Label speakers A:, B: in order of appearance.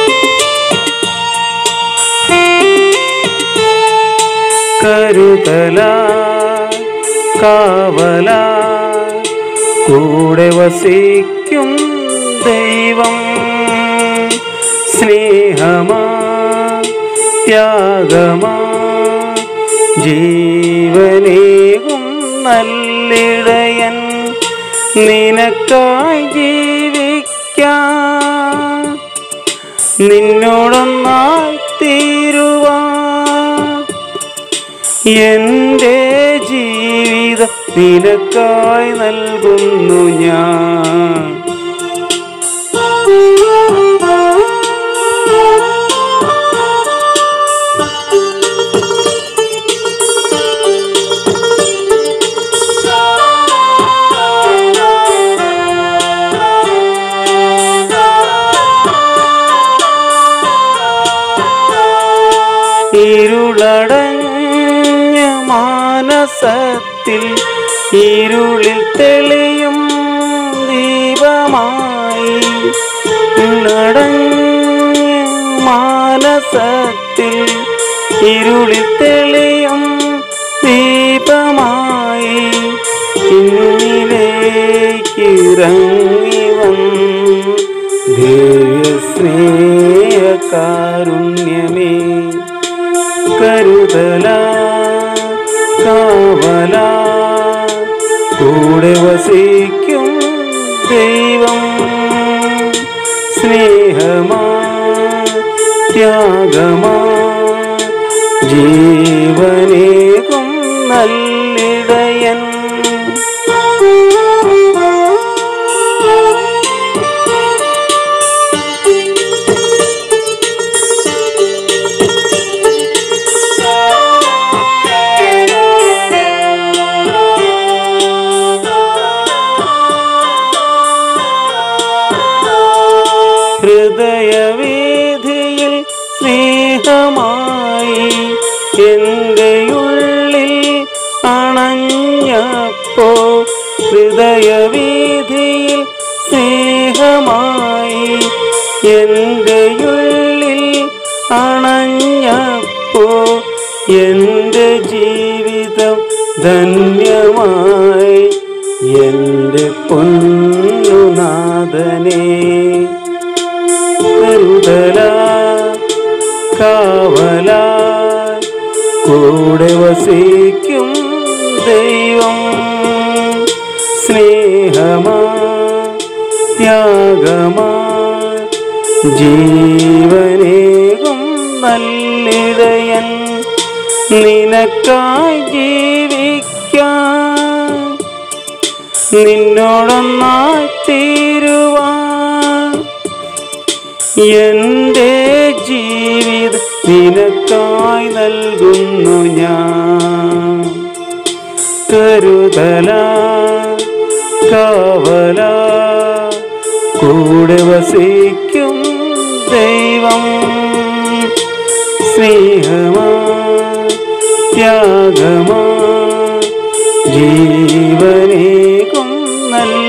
A: കരുതല കാവല കൂടെ വസിക്കും ദൈവം സ്നേഹമാ ത്യാഗമാ ജീവനേകും നല്ലിടയൻ നിനക്കായി ജീവിക്കാൻ നിന്നോടൊന്നായി തീരുവാൻ എൻ്റെ ജീവിതം നിനക്കായി നൽകുന്നു ഞാൻ ഇരുളടഞ്ഞ മാനസത്തിൽ ഇരുളിൽ തെളിയും ദീപമായി ഇരുളടഞ്ഞ മാനസത്തിൽ ഇരുളിൽ തെളിയും ദീപമായി ഇന്നിലേക്ക് ഇറങ്ങി വന്നു ദിവ്യസ്നേഹകാരുണ്യമേ കരുതല കാവല കൂടെ വസിക്കും ദൈവം സ്നേഹമാ ത്യാഗമാ ജീവനേകും നല്ലിടയൻ ഹൃദയവേദിയിൽ സ്നേഹമായി എൻ്റെ ഉള്ളിൽ അണഞ്ഞപ്പോ ഹൃദയവേദിയിൽ സ്നേഹമായി എൻ്റെ ഉള്ളിൽ അണഞ്ഞപ്പോ എൻ്റെ ജീവിതം ധന്യമായി എൻ്റെ പൊന്നുനാഥനേ കരുതല കാവല കൂടെ വസിക്കും ദൈവം സ്നേഹമാ ത്യാഗമാ ജീവനേകും നല്ലിടയൻ നിനക്കായി ജീവിക്കാൻ നിന്നോടൊന്നായി തീരുവാൻ എൻ്റെ ജീവിതം നിനക്കായി നൽകുന്നു ഞാൻ കരുതല കാവല കൂടെ വസിക്കും ദൈവം സ്നേഹമാ ത്യാഗമാ ജീവനേകും നല്ല